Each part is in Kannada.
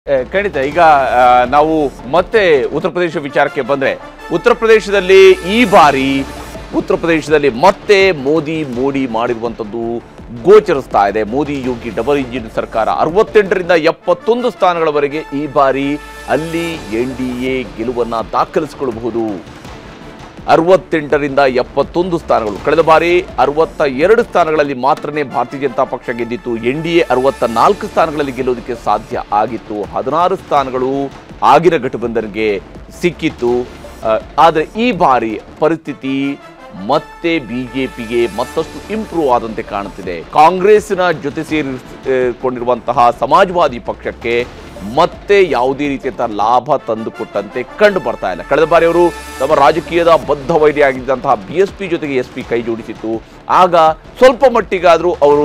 ಏ, ಖಂಡಿತ ಈಗ ಆ, ನಾವು ಮತ್ತೆ ಉತ್ತರ ಪ್ರದೇಶ ವಿಚಾರಕ್ಕೆ ಬಂದ್ರೆ ಉತ್ತರ ಪ್ರದೇಶದಲ್ಲಿ ಈ ಬಾರಿ ಉತ್ತರ ಪ್ರದೇಶದಲ್ಲಿ ಮತ್ತೆ ಮೋದಿ ಮೋಡಿ ಮಾಡಿರುವಂಥದ್ದು ಗೋಚರಿಸ್ತಾ ಇದೆ ಮೋದಿ ಯೋಗಿ ಡಬಲ್ ಇಂಜಿನ್ ಸರ್ಕಾರ ಅರವತ್ತೆಂಟರಿಂದ ಎಪ್ಪತ್ತೊಂದು ಸ್ಥಾನಗಳವರೆಗೆ ಈ ಬಾರಿ ಅಲ್ಲಿ ಎನ್ ಡಿ ಎ ಗೆಲುವನ್ನ ದಾಖಲಿಸಿಕೊಳ್ಳಬಹುದು ಅರವತ್ತೆಂಟರಿಂದ ಎಪ್ಪತ್ತೊಂದು ಸ್ಥಾನಗಳು ಕಳೆದ ಬಾರಿ ಅರವತ್ತ ಎರಡು ಸ್ಥಾನಗಳಲ್ಲಿ ಮಾತ್ರನೇ ಭಾರತೀಯ ಜನತಾ ಪಕ್ಷ ಗೆದ್ದಿತ್ತು ಎನ್ ಡಿ ಎ ಅರವತ್ತ ನಾಲ್ಕು ಸ್ಥಾನಗಳಲ್ಲಿ ಗೆಲ್ಲೋದಕ್ಕೆ ಸಾಧ್ಯ ಆಗಿತ್ತು ಹದಿನಾರು ಸ್ಥಾನಗಳು ಆಗಿನ ಗಠಬಂಧನ್ಗೆ ಸಿಕ್ಕಿತ್ತು ಆದರೆ ಈ ಬಾರಿ ಪರಿಸ್ಥಿತಿ ಮತ್ತೆ ಬಿಜೆಪಿಗೆ ಮತ್ತಷ್ಟು ಇಂಪ್ರೂವ್ ಆದಂತೆ ಕಾಣುತ್ತಿದೆ ಕಾಂಗ್ರೆಸ್ನ ಜೊತೆ ಸೇರಿಕೊಂಡಿರುವಂತಹ ಸಮಾಜವಾದಿ ಪಕ್ಷಕ್ಕೆ ಮತ್ತೆ ಯಾವುದೇ ರೀತಿಯಂತಹ ಲಾಭ ತಂದುಕೊಟ್ಟಂತೆ ಕಂಡು ಬರ್ತಾ ಇಲ್ಲ ಕಳೆದ ಬಾರಿ ಅವರು ತಮ್ಮ ರಾಜಕೀಯದ ಬದ್ಧ ವೈರಿಯಾಗಿದ್ದಂತಹ ಬಿ ಎಸ್ ಪಿ ಜೊತೆಗೆ ಎಸ್ ಪಿ ಕೈ ಜೋಡಿಸಿತ್ತು ಆಗ ಸ್ವಲ್ಪ ಮಟ್ಟಿಗಾದರೂ ಅವರು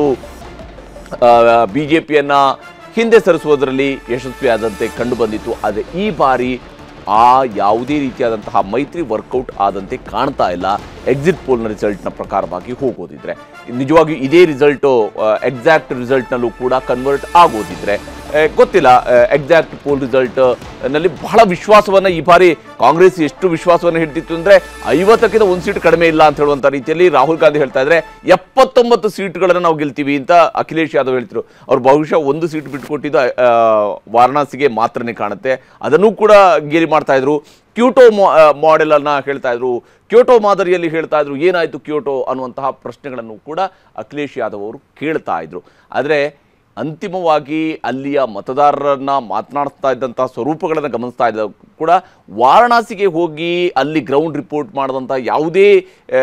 ಬಿ ಜೆ ಪಿಯನ್ನು ಹಿಂದೆ ಸರಿಸುವುದರಲ್ಲಿ ಯಶಸ್ವಿಯಾದಂತೆ ಕಂಡು ಬಂದಿತ್ತು ಆದರೆ ಈ ಬಾರಿ ಆ ಯಾವುದೇ ರೀತಿಯಾದಂತಹ ಮೈತ್ರಿ ವರ್ಕೌಟ್ ಆದಂತೆ ಕಾಣ್ತಾ ಇಲ್ಲ ಎಕ್ಸಿಟ್ ಪೋಲ್ನ ರಿಸಲ್ಟ್ನ ಪ್ರಕಾರವಾಗಿ ಹೋಗೋದಿದ್ರೆ ನಿಜವಾಗಿಯೂ ಇದೇ ರಿಸಲ್ಟು ಎಕ್ಸಾಕ್ಟ್ ರಿಸಲ್ಟ್ನಲ್ಲೂ ಕೂಡ ಕನ್ವರ್ಟ್ ಆಗೋದಿದ್ರೆ ಆ, ಗೊತ್ತಿಲ್ಲ ಎಕ್ಸಾಕ್ಟ್ ಪೋಲ್ ರಿಸಲ್ಟ್ ನಲ್ಲಿ ಬಹಳ ವಿಶ್ವಾಸವನ್ನ ಈ ಬಾರಿ ಕಾಂಗ್ರೆಸ್ ಎಷ್ಟು ವಿಶ್ವಾಸವನ್ನು ಹಿಡಿದಿತ್ತು ಅಂದ್ರೆ ಐವತ್ತಕ್ಕಿಂತ ಒಂದು ಸೀಟ್ ಕಡಿಮೆ ಇಲ್ಲ ಅಂತ ಹೇಳುವಂತ ರೀತಿಯಲ್ಲಿ ರಾಹುಲ್ ಗಾಂಧಿ ಹೇಳ್ತಾ ಇದ್ರೆ ಎಪ್ಪತ್ತೊಂಬತ್ತು ಸೀಟ್ಗಳನ್ನು ನಾವು ಗೆಲ್ತೀವಿ ಅಂತ ಅಖಿಲೇಶ್ ಯಾದವ್ ಹೇಳ್ತಿರು ಅವ್ರು ಬಹುಶಃ ಒಂದು ಸೀಟ್ ಬಿಟ್ಟುಕೊಟ್ಟಿದ್ದು ಆ, ವಾರಣಾಸಿಗೆ ಮಾತ್ರನೇ ಕಾಣುತ್ತೆ ಅದನ್ನು ಕೂಡ ಗೇಲಿ ಮಾಡ್ತಾ ಇದ್ರು ಕ್ಯೂಟೋ ಮಾಡೆಲ್ ಅನ್ನ ಹೇಳ್ತಾ ಇದ್ರು ಕ್ಯೋಟೋ ಮಾದರಿಯಲ್ಲಿ ಹೇಳ್ತಾ ಇದ್ರು ಏನಾಯ್ತು ಕ್ಯೋಟೋ ಅನ್ನುವಂತಹ ಪ್ರಶ್ನೆಗಳನ್ನು ಕೂಡ ಅಖಿಲೇಶ್ ಯಾದವ್ ಅವರು ಕೇಳ್ತಾ ಇದ್ರು ಆದರೆ ಅಂತಿಮವಾಗಿ ಅಲ್ಲಿಯ ಮತದಾರರನ್ನ ಮಾತನಾಡ್ತಾ ಇದ್ದಂಥ ಸ್ವರೂಪಗಳನ್ನು ಗಮನಿಸ್ತಾ ಇದ್ದ ಕೂಡ ವಾರಣಾಸಿಗೆ ಹೋಗಿ ಅಲ್ಲಿ ಗ್ರೌಂಡ್ ರಿಪೋರ್ಟ್ ಮಾಡಿದಂಥ ಯಾವುದೇ ಆ,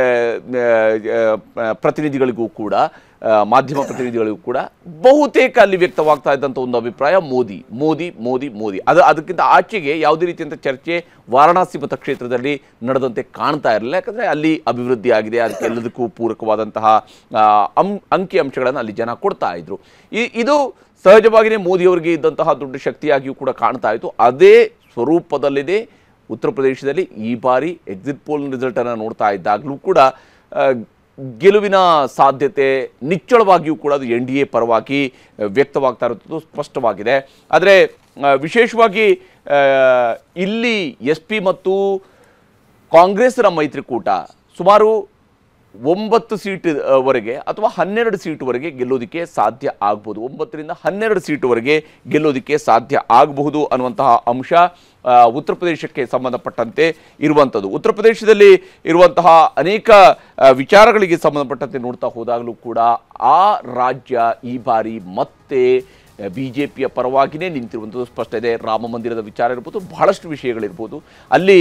ಆ, ಪ್ರತಿನಿಧಿಗಳಿಗೂ ಕೂಡ ಆ, ಮಾಧ್ಯಮ ಪ್ರತಿನಿಧಿಗಳಿಗೂ ಕೂಡ ಬಹುತೇಕ ಅಲ್ಲಿ ವ್ಯಕ್ತವಾಗ್ತಾ ಇದ್ದಂಥ ಒಂದು ಅಭಿಪ್ರಾಯ ಮೋದಿ ಮೋದಿ ಮೋದಿ ಮೋದಿ ಅದು ಅದಕ್ಕಿಂತ ಆಚೆಗೆ ಯಾವುದೇ ರೀತಿಯಂಥ ಚರ್ಚೆ ವಾರಣಾಸಿ ಮತಕ್ಷೇತ್ರದಲ್ಲಿ ನಡೆದಂತೆ ಕಾಣ್ತಾ ಇರಲಿಲ್ಲ ಯಾಕಂದರೆ ಅಲ್ಲಿ ಅಭಿವೃದ್ಧಿ ಆಗಿದೆ ಅದಕ್ಕೆ ಎಲ್ಲದಕ್ಕೂ ಪೂರಕವಾದಂತಹ ಆ, ಅಂ ಅಂಕಿ ಅಂಶಗಳನ್ನು ಅಲ್ಲಿ ಜನ ಕೊಡ್ತಾ ಇದ್ರು ಈ ಇದು ಸಹಜವಾಗಿಯೇ ಮೋದಿಯವರಿಗೆ ಇದ್ದಂತಹ ದೊಡ್ಡ ಶಕ್ತಿಯಾಗಿಯೂ ಕೂಡ ಕಾಣ್ತಾ ಇತ್ತು ಅದೇ ಸ್ವರೂಪದಲ್ಲಿದೆ ಉತ್ತರ ಪ್ರದೇಶದಲ್ಲಿ ಈ ಬಾರಿ ಎಕ್ಸಿಟ್ ಪೋಲ್ ರಿಸಲ್ಟನ್ನು ನೋಡ್ತಾ ಇದ್ದಾಗಲೂ ಕೂಡ ಆ, ಗೆಲುವಿನ ಸಾಧ್ಯತೆ ನಿಚ್ಚಳವಾಗಿಯೂ ಕೂಡ ಅದು ಎನ್ ಡಿ ಎ ಪರವಾಗಿ ಆ, ವ್ಯಕ್ತವಾಗ್ತಾ ಇರುತ್ತದೆ ಸ್ಪಷ್ಟವಾಗಿದೆ ಆದರೆ ಆ, ವಿಶೇಷವಾಗಿ ಆ, ಇಲ್ಲಿ ಎಸ್ ಪಿ ಮತ್ತು ಕಾಂಗ್ರೆಸ್ನ ಮೈತ್ರಿಕೂಟ ಸುಮಾರು ಒಂಬತ್ತು ಸೀಟ್ ಆ, ವರೆಗೆ ಅಥವಾ ಹನ್ನೆರಡು ಸೀಟ್ವರೆಗೆ ಗೆಲ್ಲೋದಕ್ಕೆ ಸಾಧ್ಯ ಆಗ್ಬೋದು ಒಂಬತ್ತರಿಂದ ಹನ್ನೆರಡು ಸೀಟ್ವರೆಗೆ ಗೆಲ್ಲೋದಕ್ಕೆ ಸಾಧ್ಯ ಆಗಬಹುದು ಅನ್ನುವಂತಹ ಅಂಶ ಆ, ಉತ್ತರ ಪ್ರದೇಶಕ್ಕೆ ಸಂಬಂಧಪಟ್ಟಂತೆ ಇರುವಂಥದ್ದು ಉತ್ತರ ಪ್ರದೇಶದಲ್ಲಿ ಇರುವಂತಹ ಅನೇಕ ಆ, ವಿಚಾರಗಳಿಗೆ ಸಂಬಂಧಪಟ್ಟಂತೆ ನೋಡ್ತಾ ಹೋದಾಗಲೂ ಕೂಡ ಆ ರಾಜ್ಯ ಈ ಬಾರಿ ಮತ್ತೆ ಬಿ ಜೆ ಪಿಯ ಪರವಾಗಿಯೇ ನಿಂತಿರುವಂಥದ್ದು ಸ್ಪಷ್ಟ ಇದೆ ರಾಮ ಮಂದಿರದ ವಿಚಾರ ಇರ್ಬೋದು ಬಹಳಷ್ಟು ವಿಷಯಗಳಿರ್ಬೋದು ಅಲ್ಲಿ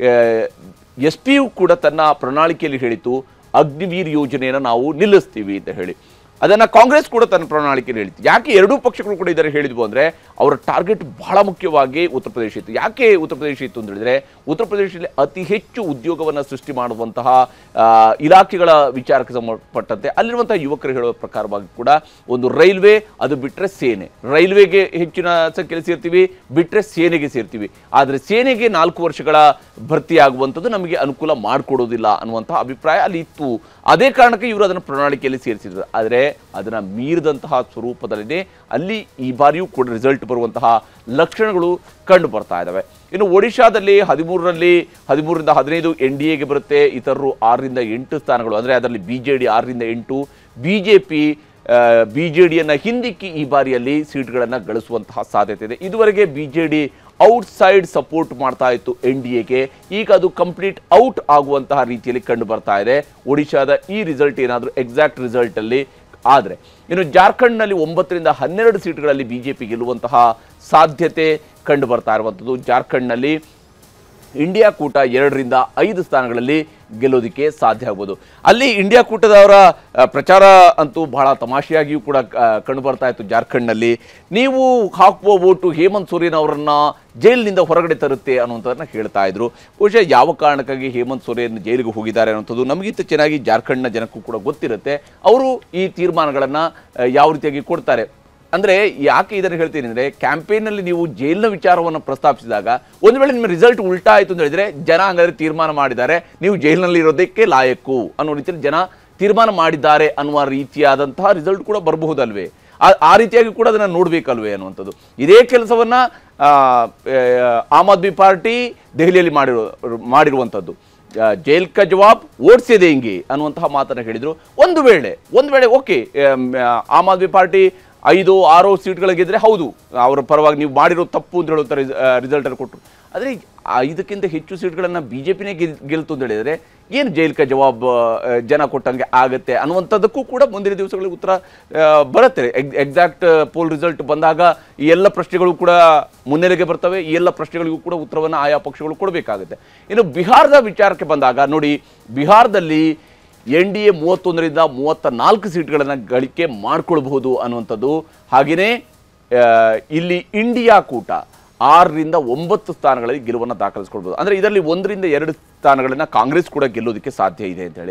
ಎಸ್ ಪಿಯು ಕೂಡ ತನ್ನ ಪ್ರಣಾಳಿಕೆಯಲ್ಲಿ ಹೇಳಿತು ಅಗ್ನಿವೀರ್ ಯೋಜನೆಯನ್ನು ನಾವು ನಿಲ್ಲಿಸ್ತೀವಿ ಅಂತ ಹೇಳಿ ಅದನ್ನು ಕಾಂಗ್ರೆಸ್ ಕೂಡ ತನ್ನ ಪ್ರಣಾಳಿಕೆಯಲ್ಲಿ ಹೇಳಿತ್ತು ಯಾಕೆ ಎರಡೂ ಪಕ್ಷಗಳು ಕೂಡ ಇದರ ಹೇಳಿದ್ವು ಅಂದರೆ ಅವರ ಟಾರ್ಗೆಟ್ ಬಹಳ ಮುಖ್ಯವಾಗಿ ಉತ್ತರ ಪ್ರದೇಶ ಇತ್ತು ಯಾಕೆ ಉತ್ತರ ಪ್ರದೇಶ ಇತ್ತು ಅಂತ ಹೇಳಿದ್ರೆ ಉತ್ತರ ಪ್ರದೇಶದಲ್ಲಿ ಅತಿ ಹೆಚ್ಚು ಉದ್ಯೋಗವನ್ನು ಸೃಷ್ಟಿ ಮಾಡುವಂತಹ ಆ, ಇಲಾಖೆಗಳ ವಿಚಾರಕ್ಕೆ ಸಂಬಂಧಪಟ್ಟಂತೆ ಅಲ್ಲಿರುವಂತಹ ಯುವಕರು ಹೇಳುವ ಪ್ರಕಾರವಾಗಿ ಕೂಡ ಒಂದು ರೈಲ್ವೆ ಅದು ಬಿಟ್ಟರೆ ಸೇನೆ ರೈಲ್ವೆಗೆ ಹೆಚ್ಚಿನ ಸಂಖ್ಯೆಯಲ್ಲಿ ಸೇರ್ತೀವಿ ಬಿಟ್ಟರೆ ಸೇನೆಗೆ ಸೇರ್ತೀವಿ ಆದರೆ ಸೇನೆಗೆ ನಾಲ್ಕು ವರ್ಷಗಳ ಭರ್ತಿ ಆಗುವಂಥದ್ದು ನಮಗೆ ಅನುಕೂಲ ಮಾಡಿಕೊಡೋದಿಲ್ಲ ಅನ್ನುವಂತಹ ಅಭಿಪ್ರಾಯ ಅಲ್ಲಿ ಇತ್ತು ಅದೇ ಕಾರಣಕ್ಕೆ ಇವರು ಅದನ್ನು ಪ್ರಣಾಳಿಕೆಯಲ್ಲಿ ಸೇರಿಸಿದ್ರು ಆದರೆ ಅದನ್ನು ಮೀರಿದಂತಹ ಸ್ವರೂಪದಲ್ಲಿದೆ ಅಲ್ಲಿ ಈ ಬಾರಿಯೂ ಕೂಡ ರಿಸಲ್ಟ್ ಬರುವಂತಹ ಲಕ್ಷಣಗಳು ಕಂಡು ಬರ್ತಾ ಇದ್ದಾವೆ ಇನ್ನು ಒಡಿಶಾದಲ್ಲಿ ಹದಿಮೂರರಲ್ಲಿ ಹದಿಮೂರರಿಂದ ಹದಿನೈದು ಎನ್ ಡಿ ಎಗೆ ಬರುತ್ತೆ ಇತರರು ಆರರಿಂದ ಎಂಟು ಸ್ಥಾನಗಳು ಅಂದರೆ ಅದರಲ್ಲಿ ಬಿ ಜೆ ಡಿ ಆರರಿಂದ ಎಂಟು B J P B J ಡಿಯನ್ನು ಹಿಂದಿಕ್ಕಿ ಈ ಬಾರಿಯಲ್ಲಿ ಸೀಟ್ಗಳನ್ನು ಗಳಿಸುವಂತಹ ಸಾಧ್ಯತೆ ಇದೆ ಇದುವರೆಗೆ B J D outside support ಮಾಡ್ತಾ ಇತ್ತು ಎನ್ ಡಿ ಎಗೆ ಈಗ ಅದು ಕಂಪ್ಲೀಟ್ ಔಟ್ ಆಗುವಂತಹ ರೀತಿಯಲ್ಲಿ ಕಂಡು ಬರ್ತಾ ಇದೆ ಒಡಿಶಾದ ಈ ರಿಸಲ್ಟ್ ಏನಾದರೂ ಎಕ್ಸಾಕ್ಟ್ ರಿಸಲ್ಟಲ್ಲಿ ಆದರೆ ಇನ್ನು ಜಾರ್ಖಂಡ್ನಲ್ಲಿ ಒಂಬತ್ತರಿಂದ ಹನ್ನೆರಡು ಸೀಟ್ಗಳಲ್ಲಿ ಬಿ ಜೆ ಪಿ ಗೆಲ್ಲುವಂತಹ ಸಾಧ್ಯತೆ ಕಂಡು ಬರ್ತಾ ಇರುವಂಥದ್ದು ಜಾರ್ಖಂಡ್ನಲ್ಲಿ ಇಂಡಿಯಾ ಕೂಟ ಎರಡರಿಂದ ಐದು ಸ್ಥಾನಗಳಲ್ಲಿ ಗೆಲ್ಲೋದಕ್ಕೆ ಸಾಧ್ಯ ಆಗ್ಬೋದು ಅಲ್ಲಿ ಇಂಡಿಯಾ ಕೂಟದವರ ಆ, ಪ್ರಚಾರ ಅಂತೂ ಬಹಳ ತಮಾಷೆಯಾಗಿಯೂ ಕೂಡ ಆ, ಕಂಡು ಬರ್ತಾ ಇತ್ತು ಜಾರ್ಖಂಡ್ನಲ್ಲಿ ನೀವು ಹಾಕುವ ಓಟು ಹೇಮಂತ್ ಸೊರೇನ್ ಅವರನ್ನ ಜೈಲಿನಿಂದ ಹೊರಗಡೆ ತರುತ್ತೆ ಅನ್ನುವಂಥದ್ದನ್ನ ಹೇಳ್ತಾ ಇದ್ರು ಬಹುಶಃ ಯಾವ ಕಾರಣಕ್ಕಾಗಿ ಹೇಮಂತ್ ಸೊರೇನ್ ಜೈಲಿಗೆ ಹೋಗಿದ್ದಾರೆ ಅನ್ನೋಂಥದ್ದು ನಮಗಿಂತ ಚೆನ್ನಾಗಿ ಜಾರ್ಖಂಡ್ನ ಜನಕ್ಕೂ ಕೂಡ ಗೊತ್ತಿರುತ್ತೆ ಅವರು ಈ ತೀರ್ಮಾನಗಳನ್ನು ಯಾವ ರೀತಿಯಾಗಿ ಕೊಡ್ತಾರೆ ಅಂದ್ರೆ ಯಾಕೆ ಇದನ್ನು ಹೇಳ್ತೀನಿ ಅಂದ್ರೆ ಕ್ಯಾಂಪೇನ್ನಲ್ಲಿ ನೀವು ಜೈಲಿನ ವಿಚಾರವನ್ನು ಪ್ರಸ್ತಾಪಿಸಿದಾಗ ಒಂದು ವೇಳೆ ನಿಮ್ಮ ರಿಸಲ್ಟ್ ಉಲ್ಟಾ ಆಯಿತು ಅಂತ ಹೇಳಿದ್ರೆ ಜನ ಹಂಗಾದ್ರೆ ತೀರ್ಮಾನ ಮಾಡಿದ್ದಾರೆ ನೀವು ಜೈಲಿನಲ್ಲಿ ಇರೋದಕ್ಕೆ ಲಾಯಕ್ಕು ಅನ್ನೋ ರೀತಿಯಲ್ಲಿ ಜನ ತೀರ್ಮಾನ ಮಾಡಿದ್ದಾರೆ ಅನ್ನುವ ರೀತಿಯಾದಂತಹ ರಿಸಲ್ಟ್ ಕೂಡ ಬರಬಹುದಲ್ವೇ ಆ- ಆ ರೀತಿಯಾಗಿ ಕೂಡ ಅದನ್ನ ನೋಡ್ಬೇಕಲ್ವೇ ಅನ್ನುವಂಥದ್ದು ಇದೇ ಕೆಲಸವನ್ನ ಆ, ಆ, ಆಮ್ ಆದ್ಮಿ ಪಾರ್ಟಿ ದೆಹಲಿಯಲ್ಲಿ ಮಾಡಿರುವ ಮಾಡಿರುವಂಥದ್ದು ಆ, ಜೈಲ್ ಕ ಜವಾಬ್ ಓಡಿಸಿದೆ ಹಿಂಗೆ ಅನ್ನುವಂತಹ ಮಾತನ್ನ ಹೇಳಿದ್ರು ಒಂದು ವೇಳೆ ಒಂದು ವೇಳೆ ಓಕೆ ಆಮ್ ಆದ್ಮಿ ಪಾರ್ಟಿ ಐದು ಆರು ಸೀಟ್ಗಳಿಗಿದ್ರೆ ಹೌದು ಅವರ ಪರವಾಗಿ ನೀವು ಮಾಡಿರೋ ತಪ್ಪು ಅಂತ ಹೇಳುತ್ತಾರೆ ರಿಸಲ್ಟ್ ಅನ್ನು ಕೊಟ್ಟರು ಆದರೆ ಐದಕ್ಕಿಂತ ಹೆಚ್ಚು ಸೀಟ್ಗಳನ್ನು ಬಿ ಜೆ ಪಿನೇ ಗೆಲ್ ಗೆಲ್ತು ಅಂತ ಹೇಳಿದರೆ ಏನು ಜೈಲ್ ಕ ಜವಾಬ್ ಆ, ಜನ ಕೊಟ್ಟಂಗೆ ಆಗುತ್ತೆ ಅನ್ನುವಂಥದ್ದಕ್ಕೂ ಕೂಡ ಮುಂದಿನ ದಿವಸಗಳಲ್ಲಿ ಉತ್ತರ ಆ, ಬರುತ್ತೆ ಎಕ್ಸಾಕ್ಟ್ ಪೋಲ್ ರಿಸಲ್ಟ್ ಬಂದಾಗ ಈ ಎಲ್ಲ ಪ್ರಶ್ನೆಗಳು ಕೂಡ ಮುನ್ನೆಲೆಗೆ ಬರ್ತವೆ ಈ ಎಲ್ಲ ಪ್ರಶ್ನೆಗಳಿಗೂ ಕೂಡ ಉತ್ತರವನ್ನು ಆಯಾ ಪಕ್ಷಗಳು ಕೊಡಬೇಕಾಗುತ್ತೆ ಇನ್ನು ಬಿಹಾರದ ವಿಚಾರಕ್ಕೆ ಬಂದಾಗ ನೋಡಿ ಬಿಹಾರದಲ್ಲಿ ಎನ್ ಡಿ ಎ ಮೂವತ್ತೊಂದರಿಂದ ಮೂವತ್ತ ನಾಲ್ಕು ಸೀಟ್ಗಳನ್ನು ಗಳಿಕೆ ಮಾಡ್ಕೊಳ್ಬಹುದು ಅನ್ನುವಂಥದ್ದು ಹಾಗೆಯೇ ಆ, ಇಲ್ಲಿ ಇಂಡಿಯಾ ಕೂಟ ಆರರಿಂದ ಒಂಬತ್ತು ಸ್ಥಾನಗಳಲ್ಲಿ ಗೆಲುವನ್ನು ದಾಖಲಿಸ್ಕೊಳ್ಬೋದು ಅಂದರೆ ಇದರಲ್ಲಿ ಒಂದರಿಂದ ಎರಡು ಸ್ಥಾನಗಳನ್ನು ಕಾಂಗ್ರೆಸ್ ಕೂಡ ಗೆಲ್ಲೋದಕ್ಕೆ ಸಾಧ್ಯ ಇದೆ ಅಂತೇಳಿ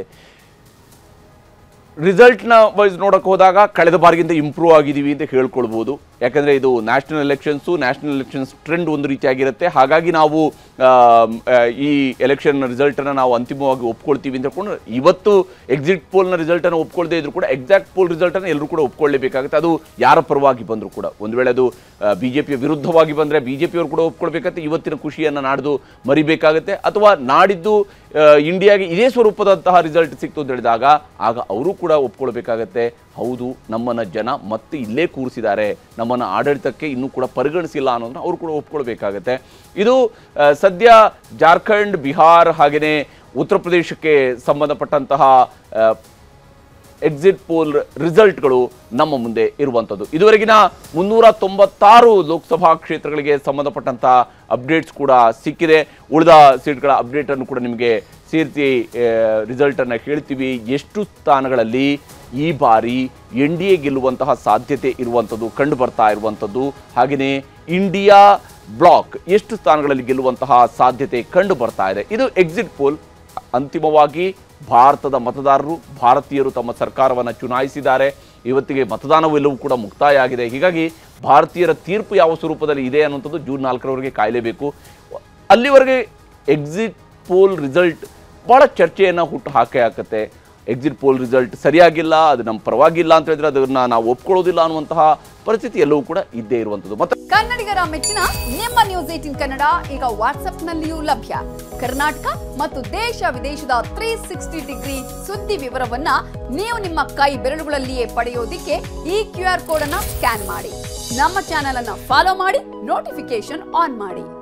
ರಿಸಲ್ಟ್ನ ವೈಸ್ ನೋಡಕ್ಕೆ ಹೋದಾಗ ಕಳೆದ ಬಾರಿಗಿಂತ ಇಂಪ್ರೂವ್ ಆಗಿದ್ದೀವಿ ಅಂತ ಹೇಳ್ಕೊಳ್ಬೋದು ಯಾಕಂದರೆ ಇದು national elections national elections trend ಒಂದು ರೀತಿಯಾಗಿರುತ್ತೆ ಹಾಗಾಗಿ ನಾವು ಆಮ್, ಆ, ಈ ಎಲೆಕ್ಷನ್ ರಿಸಲ್ಟನ್ನು ನಾವು ಅಂತಿಮವಾಗಿ ಒಪ್ಕೊಳ್ತೀವಿ ಅಂತ ಹೇಳ್ಕೊಂಡು ಇವತ್ತು ಎಕ್ಸಿಟ್ ಪೋಲ್ನ ರಿಸಲ್ಟನ್ನು ಒಪ್ಕೊಳ್ದೇ ಇದ್ರು ಕೂಡ ಎಕ್ಸಾಕ್ಟ್ ಪೋಲ್ ರಿಸಲ್ಟನ್ನು ಎಲ್ಲರೂ ಕೂಡ ಒಪ್ಕೊಳ್ಳೇಬೇಕಾಗುತ್ತೆ ಅದು ಯಾರ ಪರವಾಗಿ ಬಂದರೂ ಕೂಡ ಒಂದು ವೇಳೆ ಅದು ಬಿ ಜೆ ಪಿಯ ವಿರುದ್ಧವಾಗಿ ಬಂದರೆ ಬಿ ಜೆ ಪಿಯವರು ಕೂಡ ಒಪ್ಕೊಳ್ಬೇಕಾಗುತ್ತೆ ಇವತ್ತಿನ ಖುಷಿಯನ್ನು ನಾಡ್ದು ಮರಿಬೇಕಾಗುತ್ತೆ ಅಥವಾ ನಾಡಿದ್ದು ಆ, ಇಂಡಿಯಾಗೆ ಇದೇ ಸ್ವರೂಪದಂತಹ ರಿಸಲ್ಟ್ ಸಿಕ್ತು ಅಂತ ಹೇಳಿದಾಗ ಆಗ ಅವರು ಕೂಡ ಒಪ್ಕೊಳ್ಬೇಕಾಗತ್ತೆ ಹೌದು ನಮ್ಮನ್ನ ಜನ ಮತ್ತೆ ಇಲ್ಲೇ ಕೂರಿಸಿದ್ದಾರೆ ನಮ್ಮನ್ನ ಆಡಳಿತಕ್ಕೆ ಇನ್ನೂ ಕೂಡ ಪರಿಗಣಿಸಿಲ್ಲ ಅನ್ನೋದನ್ನ ಅವರು ಕೂಡ ಒಪ್ಕೊಳ್ಬೇಕಾಗತ್ತೆ ಇದು ಆ, ಸದ್ಯ ಜಾರ್ಖಂಡ್ ಬಿಹಾರ್ ಹಾಗೆಯೇ ಉತ್ತರ ಪ್ರದೇಶಕ್ಕೆ ಸಂಬಂಧಪಟ್ಟಂತಹ ಆ, ಎಕ್ಸಿಟ್ ಪೋಲ್ ರಿಸಲ್ಟ್ಗಳು ನಮ್ಮ ಮುಂದೆ ಇರುವಂಥದ್ದು ಇದುವರೆಗಿನ ಮುನ್ನೂರ ತೊಂಬತ್ತಾರು ಲೋಕಸಭಾ ಕ್ಷೇತ್ರಗಳಿಗೆ ಸಂಬಂಧಪಟ್ಟಂಥ ಅಪ್ಡೇಟ್ಸ್ ಕೂಡ ಸಿಕ್ಕಿದೆ ಉಳಿದ ಸೀಟ್ಗಳ ಅಪ್ಡೇಟನ್ನು ಕೂಡ ನಿಮಗೆ ಸೇರಿಸಿ ರಿಸಲ್ಟನ್ನು ಹೇಳ್ತೀವಿ ಎಷ್ಟು ಸ್ಥಾನಗಳಲ್ಲಿ ಈ ಬಾರಿ ಎನ್ ಡಿ ಎ ಗೆಲ್ಲುವಂತಹ ಸಾಧ್ಯತೆ ಇರುವಂಥದ್ದು ಕಂಡು ಬರ್ತಾ ಇರುವಂಥದ್ದು ಹಾಗೆಯೇ ಇಂಡಿಯಾ ಬ್ಲಾಕ್ ಎಷ್ಟು ಸ್ಥಾನಗಳಲ್ಲಿ ಗೆಲ್ಲುವಂತಹ ಸಾಧ್ಯತೆ ಕಂಡು ಬರ್ತಾ ಇದೆ ಇದು ಎಕ್ಸಿಟ್ ಪೋಲ್ ಅಂತಿಮವಾಗಿ ಭಾರತದ ಮತದಾರರು ಭಾರತೀಯರು ತಮ್ಮ ಸರ್ಕಾರವನ್ನು ಚುನಾಯಿಸಿದ್ದಾರೆ ಇವತ್ತಿಗೆ ಮತದಾನವೆಲ್ಲವೂ ಕೂಡ ಮುಕ್ತಾಯ ಆಗಿದೆ ಹೀಗಾಗಿ ಭಾರತೀಯರ ತೀರ್ಪು ಯಾವ ಸ್ವರೂಪದಲ್ಲಿ ಇದೆ ಅನ್ನುವಂಥದ್ದು ಜೂನ್ ನಾಲ್ಕರವರೆಗೆ ಕಾಯಲೇಬೇಕು ಅಲ್ಲಿವರೆಗೆ ಎಕ್ಸಿಟ್ ಪೋಲ್ ರಿಸಲ್ಟ್ ಭಾಳ ಚರ್ಚೆಯನ್ನು ಹುಟ್ಟು ಹಾಕೇ ಹಾಕತ್ತೆ ಎಕ್ಸಿಟ್ ಪೋಲ್ ರಿಸಲ್ಟ್ ಸರಿಯಾಗಿಲ್ಲ ಅದು ನಮ್ಮ ಪರವಾಗಿಲ್ಲ ಅಂತ ಹೇಳಿದ್ರೆ ಅದನ್ನು ನಾವು ಒಪ್ಕೊಳ್ಳೋದಿಲ್ಲ ಅನ್ನುವಂತಹ ಪರಿಸ್ಥಿತಿ ಎಲ್ಲವೂ ಕೂಡ ಇದ್ದೇ ಇರುವಂಥದ್ದು ಮತ್ತೆ ಕನ್ನಡಿಗರ ಮೆಚ್ಚಿನ ನಿಮ್ಮ ನ್ಯೂಸ್ ಏಟಿನ್ ಕನ್ನಡ ಈಗ ವಾಟ್ಸ್ಆಪ್ನಲ್ಲಿಯೂ ಲಭ್ಯ ಕರ್ನಾಟಕ ಮತ್ತು ದೇಶ ವಿದೇಶದ ತ್ರೀ ಸಿಕ್ಸ್ಟಿ ಡಿಗ್ರಿ ಸುದ್ದಿ ವಿವರವನ್ನ ನೀವು ನಿಮ್ಮ ಕೈ ಬೆರಳುಗಳಲ್ಲಿಯೇ ಪಡೆಯೋದಿಕ್ಕೆ ಈ ಕ್ಯೂ ಆರ್ ಕೋಡ್ ಅನ್ನ ಸ್ಕ್ಯಾನ್ ಮಾಡಿ ನಮ್ಮ ಚಾನೆಲ್ ಅನ್ನ ಫಾಲೋ ಮಾಡಿ ನೋಟಿಫಿಕೇಶನ್ ಆನ್ ಮಾಡಿ